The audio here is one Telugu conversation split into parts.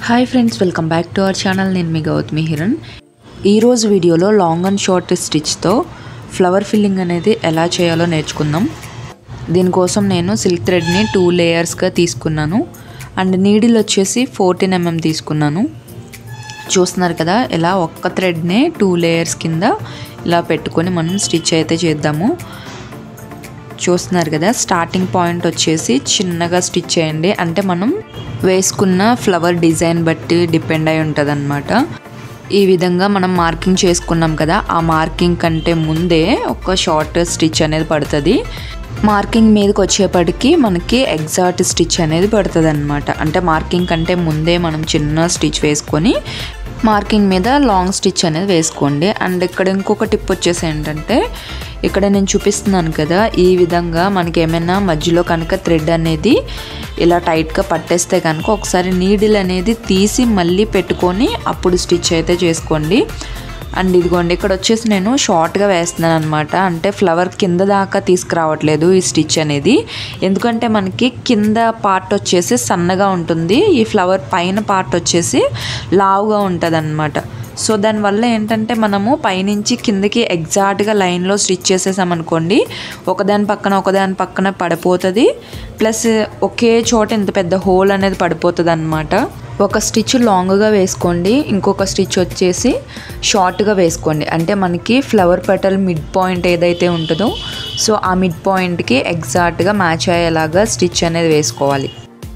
hi friends welcome back to our channel నేను మీ గౌతమి హిరణ్ ఈరోజు వీడియోలో లాంగ్ అండ్ షార్ట్ స్టిచ్తో ఫ్లవర్ ఫిల్లింగ్ అనేది ఎలా చేయాలో నేర్చుకుందాం దీనికోసం నేను సిల్క్ థ్రెడ్ని టూ లేయర్స్గా తీసుకున్నాను అండ్ నీడిల్ వచ్చేసి ఫోర్టీన్ ఎంఎం తీసుకున్నాను చూస్తున్నారు కదా ఇలా ఒక్క థ్రెడ్నే టూ లేయర్స్ కింద ఇలా పెట్టుకొని మనం స్టిచ్ అయితే చేద్దాము చూస్తున్నారు కదా స్టార్టింగ్ పాయింట్ వచ్చేసి చిన్నగా స్టిచ్ చేయండి అంటే మనం వేసుకున్న ఫ్లవర్ డిజైన్ బట్టి డిపెండ్ అయి ఉంటుంది ఈ విధంగా మనం మార్కింగ్ చేసుకున్నాం కదా ఆ మార్కింగ్ కంటే ముందే ఒక షార్ట్ స్టిచ్ అనేది పడుతుంది మార్కింగ్ మీదకి వచ్చేపటికి మనకి ఎగ్జాక్ట్ స్టిచ్ అనేది పడుతుంది అనమాట అంటే మార్కింగ్ కంటే ముందే మనం చిన్న స్టిచ్ వేసుకొని మార్కింగ్ మీద లాంగ్ స్టిచ్ అనేది వేసుకోండి అండ్ ఇక్కడ ఇంకొక టిప్ వచ్చేసి ఏంటంటే ఇక్కడ నేను చూపిస్తున్నాను కదా ఈ విధంగా మనకి ఏమైనా మధ్యలో కనుక థ్రెడ్ అనేది ఇలా టైట్గా పట్టేస్తే కనుక ఒకసారి నీడిల్ అనేది తీసి మళ్ళీ పెట్టుకొని అప్పుడు స్టిచ్ అయితే చేసుకోండి అండ్ ఇదిగోండి ఇక్కడ వచ్చేసి నేను షార్ట్గా వేస్తున్నాను అనమాట అంటే ఫ్లవర్ కింద దాకా తీసుకురావట్లేదు ఈ స్టిచ్ అనేది ఎందుకంటే మనకి కింద పార్ట్ వచ్చేసి సన్నగా ఉంటుంది ఈ ఫ్లవర్ పైన పార్ట్ వచ్చేసి లావుగా ఉంటుంది అనమాట సో దానివల్ల ఏంటంటే మనము పైనుంచి కిందకి ఎగ్జాక్ట్గా లైన్లో స్టిచ్ చేసేసామనుకోండి ఒకదాని పక్కన ఒకదాని పక్కన పడిపోతుంది ప్లస్ ఒకే చోట ఇంత పెద్ద హోల్ అనేది పడిపోతుంది అనమాట ఒక స్టిచ్ లాంగ్గా వేసుకోండి ఇంకొక స్టిచ్ వచ్చేసి షార్ట్గా వేసుకోండి అంటే మనకి ఫ్లవర్ పెటల్ మిడ్ పాయింట్ ఏదైతే ఉంటుందో సో ఆ మిడ్ పాయింట్కి ఎగ్జాక్ట్గా మ్యాచ్ అయ్యేలాగా స్టిచ్ అనేది వేసుకోవాలి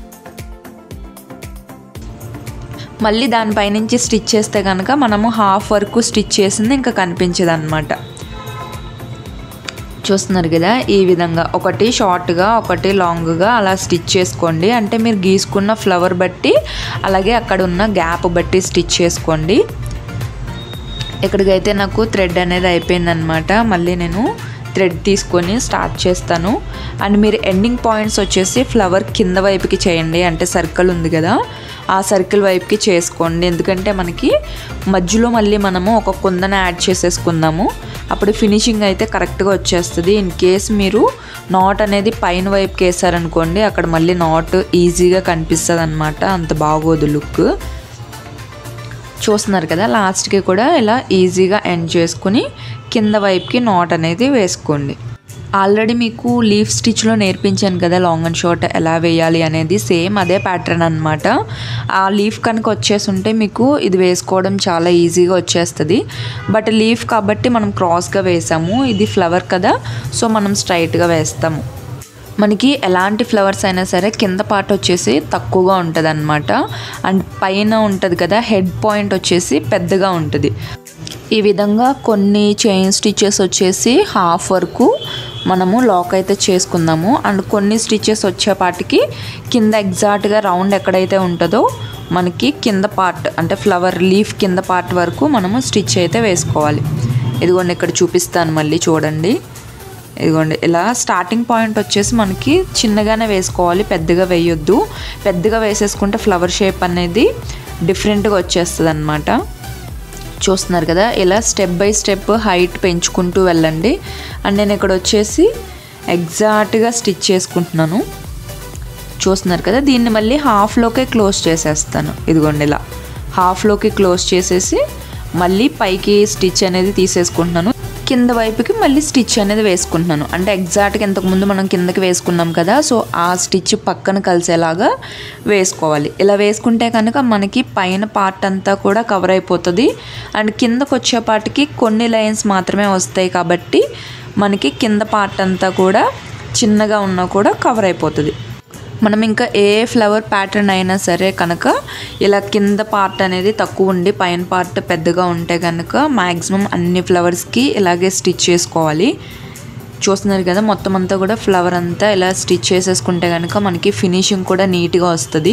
మళ్ళీ దానిపైనుంచి స్టిచ్ చేస్తే కనుక మనము హాఫ్ వరకు స్టిచ్ చేసింది ఇంకా కనిపించదు అనమాట చూస్తున్నారు కదా ఈ విధంగా ఒకటి షార్ట్గా ఒకటి లాంగ్గా అలా స్టిచ్ చేసుకోండి అంటే మీరు గీసుకున్న ఫ్లవర్ బట్టి అలాగే అక్కడ ఉన్న గ్యాప్ బట్టి స్టిచ్ చేసుకోండి ఇక్కడికైతే నాకు థ్రెడ్ అనేది అయిపోయిందనమాట మళ్ళీ నేను థ్రెడ్ తీసుకొని స్టార్ట్ చేస్తాను అండ్ మీరు ఎండింగ్ పాయింట్స్ వచ్చేసి ఫ్లవర్ కింద వైపుకి చేయండి అంటే సర్కిల్ ఉంది కదా ఆ సర్కిల్ వైపుకి చేసుకోండి ఎందుకంటే మనకి మధ్యలో మళ్ళీ మనము ఒక కుందన యాడ్ చేసేసుకుందాము అప్పుడు ఫినిషింగ్ అయితే కరెక్ట్గా వచ్చేస్తుంది ఇన్ కేస్ మీరు నాట్ అనేది పైన వైపుకి వేసారనుకోండి అక్కడ మళ్ళీ నాట్ ఈజీగా కనిపిస్తుంది అనమాట అంత బాగోదు లుక్ చూస్తున్నారు కదా లాస్ట్కి కూడా ఇలా ఈజీగా ఎండ్ చేసుకుని కింద వైపుకి నాట్ అనేది వేసుకోండి ఆల్రెడీ మీకు లీఫ్ స్టిచ్లో నేర్పించాను కదా లాంగ్ అండ్ షార్ట్ ఎలా వేయాలి అనేది సేమ్ అదే ప్యాటర్న్ అనమాట ఆ లీఫ్ కనుక వచ్చేసి ఉంటే మీకు ఇది వేసుకోవడం చాలా ఈజీగా వచ్చేస్తుంది బట్ లీఫ్ కాబట్టి మనం క్రాస్గా వేసాము ఇది ఫ్లవర్ కదా సో మనం స్ట్రైట్గా వేస్తాము మనకి ఎలాంటి ఫ్లవర్స్ అయినా సరే కింద పార్ట్ వచ్చేసి తక్కువగా ఉంటుంది అనమాట అండ్ పైన ఉంటుంది కదా హెడ్ పాయింట్ వచ్చేసి పెద్దగా ఉంటుంది ఈ విధంగా కొన్ని చైన్ స్టిచెస్ వచ్చేసి హాఫ్ వరకు మనము లాక్ అయితే చేసుకుందాము అండ్ కొన్ని స్టిచెస్ వచ్చేపాటికి కింద ఎగ్జాక్ట్గా రౌండ్ ఎక్కడైతే ఉంటుందో మనకి కింద పార్ట్ అంటే ఫ్లవర్ లీఫ్ కింద పార్ట్ వరకు మనము స్టిచ్ అయితే వేసుకోవాలి ఇదిగోండి ఇక్కడ చూపిస్తాను మళ్ళీ చూడండి ఇదిగోండి ఇలా స్టార్టింగ్ పాయింట్ వచ్చేసి మనకి చిన్నగానే వేసుకోవాలి పెద్దగా వేయొద్దు పెద్దగా వేసేసుకుంటే ఫ్లవర్ షేప్ అనేది డిఫరెంట్గా వచ్చేస్తుంది అనమాట చూస్తున్నారు కదా ఇలా స్టెప్ బై స్టెప్ హైట్ పెంచుకుంటూ వెళ్ళండి అండ్ నేను ఇక్కడ వచ్చేసి ఎగ్జాక్ట్గా స్టిచ్ చేసుకుంటున్నాను చూస్తున్నారు కదా దీన్ని మళ్ళీ హాఫ్లోకే క్లోజ్ చేసేస్తాను ఇదిగోండి ఇలా హాఫ్లోకి క్లోజ్ చేసేసి మళ్ళీ పైకి స్టిచ్ అనేది తీసేసుకుంటున్నాను కింద వైపుకి మళ్ళీ స్టిచ్ అనేది వేసుకుంటున్నాను అంటే ఎగ్జాక్ట్గా ఇంతకుముందు మనం కిందకి వేసుకున్నాం కదా సో ఆ స్టిచ్ పక్కన కలిసేలాగా వేసుకోవాలి ఇలా వేసుకుంటే కనుక మనకి పైన పార్ట్ అంతా కూడా కవర్ అయిపోతుంది అండ్ కిందకు వచ్చేపాటికి కొన్ని లైన్స్ మాత్రమే వస్తాయి కాబట్టి మనకి కింద పార్ట్ అంతా కూడా చిన్నగా ఉన్నా కూడా కవర్ అయిపోతుంది మనం ఇంకా ఏ ఫ్లవర్ ప్యాటర్న్ అయినా సరే కనుక ఇలా కింద పార్ట్ అనేది తక్కువ ఉండి పైన పార్ట్ పెద్దగా ఉంటే కనుక మ్యాక్సిమం అన్ని ఫ్లవర్స్కి ఇలాగే స్టిచ్ చేసుకోవాలి చూస్తున్నారు కదా మొత్తం అంతా కూడా ఫ్లవర్ అంతా ఇలా స్టిచ్ చేసేసుకుంటే కనుక మనకి ఫినిషింగ్ కూడా నీట్గా వస్తుంది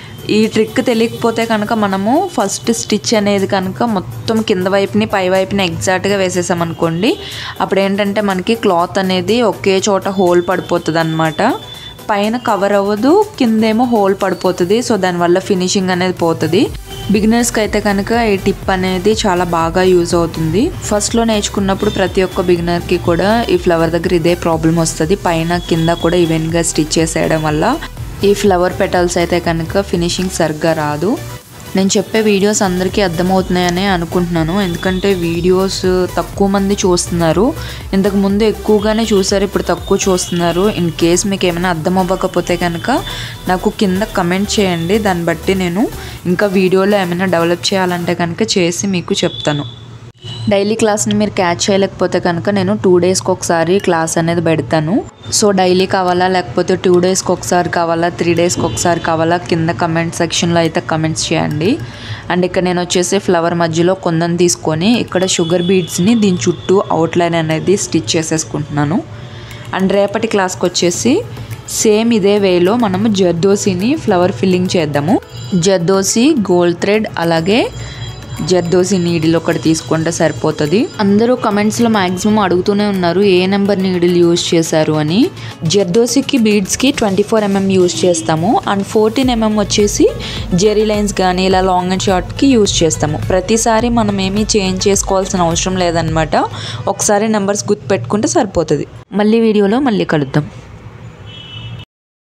ఈ ట్రిక్ తెలియకపోతే కనుక మనము ఫస్ట్ స్టిచ్ అనేది కనుక మొత్తం కింద వైపుని పై వైపుని ఎగ్జాక్ట్గా వేసేసామనుకోండి అప్పుడు ఏంటంటే మనకి క్లాత్ అనేది ఒకే చోట హోల్ పడిపోతుంది అనమాట పైన కవర్ అవ్వదు కిందేమో హోల్ పడిపోతుంది సో దానివల్ల ఫినిషింగ్ అనేది పోతుంది బిగినర్స్కి అయితే కనుక ఈ టిప్ అనేది చాలా బాగా యూజ్ అవుతుంది ఫస్ట్లో నేర్చుకున్నప్పుడు ప్రతి ఒక్క బిగినర్కి కూడా ఈ ఫ్లవర్ దగ్గర ఇదే ప్రాబ్లం వస్తుంది పైన కింద కూడా ఈవెన్గా స్టిచ్ చేసేయడం వల్ల ఈ ఫ్లవర్ పెటల్స్ అయితే కనుక ఫినిషింగ్ సరిగ్గా రాదు నేను చెప్పే వీడియోస్ అందరికీ అర్థమవుతున్నాయని అనుకుంటున్నాను ఎందుకంటే వీడియోస్ తక్కువ మంది చూస్తున్నారు ఇంతకు ముందు ఎక్కువగానే చూసారు ఇప్పుడు తక్కువ చూస్తున్నారు ఇన్ కేస్ మీకు ఏమైనా అర్థం అవ్వకపోతే కనుక నాకు కింద కమెంట్ చేయండి దాన్ని బట్టి నేను ఇంకా వీడియోలో ఏమైనా డెవలప్ చేయాలంటే కనుక చేసి మీకు చెప్తాను డైలీ క్లాస్ని మీరు క్యాచ్ చేయలేకపోతే కనుక నేను టూ డేస్కి ఒకసారి క్లాస్ అనేది పెడతాను సో డైలీ కావాలా లేకపోతే టూ డేస్కి ఒకసారి కావాలా త్రీ డేస్కి ఒకసారి కావాలా కింద కమెంట్ సెక్షన్లో అయితే కమెంట్స్ చేయండి అండ్ ఇక్కడ నేను వచ్చేసి ఫ్లవర్ మధ్యలో కొందని తీసుకొని ఇక్కడ షుగర్ బీడ్స్ని దీని చుట్టూ అవుట్లైన్ అనేది స్టిచ్ చేసేసుకుంటున్నాను అండ్ రేపటి క్లాస్కి వచ్చేసి సేమ్ ఇదే వేలో మనము జర్దోసిని ఫ్లవర్ ఫిల్లింగ్ చేద్దాము జర్దోసి గోల్డ్ థ్రెడ్ అలాగే జర్దోసి నీడిల్ ఒకటి తీసుకుంటే సరిపోతుంది అందరూ కమెంట్స్లో మ్యాక్సిమం అడుగుతూనే ఉన్నారు ఏ నెంబర్ నీడిల్ యూజ్ చేశారు అని జర్దోసికి బీడ్స్కి ట్వంటీ ఫోర్ ఎంఎం యూజ్ చేస్తాము అండ్ ఫోర్టీన్ ఎంఎం వచ్చేసి జెరీ లైన్స్ కానీ ఇలా లాంగ్ అండ్ షార్ట్కి యూజ్ చేస్తాము ప్రతిసారి మనం ఏమీ చేంజ్ చేసుకోవాల్సిన అవసరం లేదనమాట ఒకసారి నెంబర్స్ గుర్తుపెట్టుకుంటే సరిపోతుంది మళ్ళీ వీడియోలో మళ్ళీ కలుద్దాం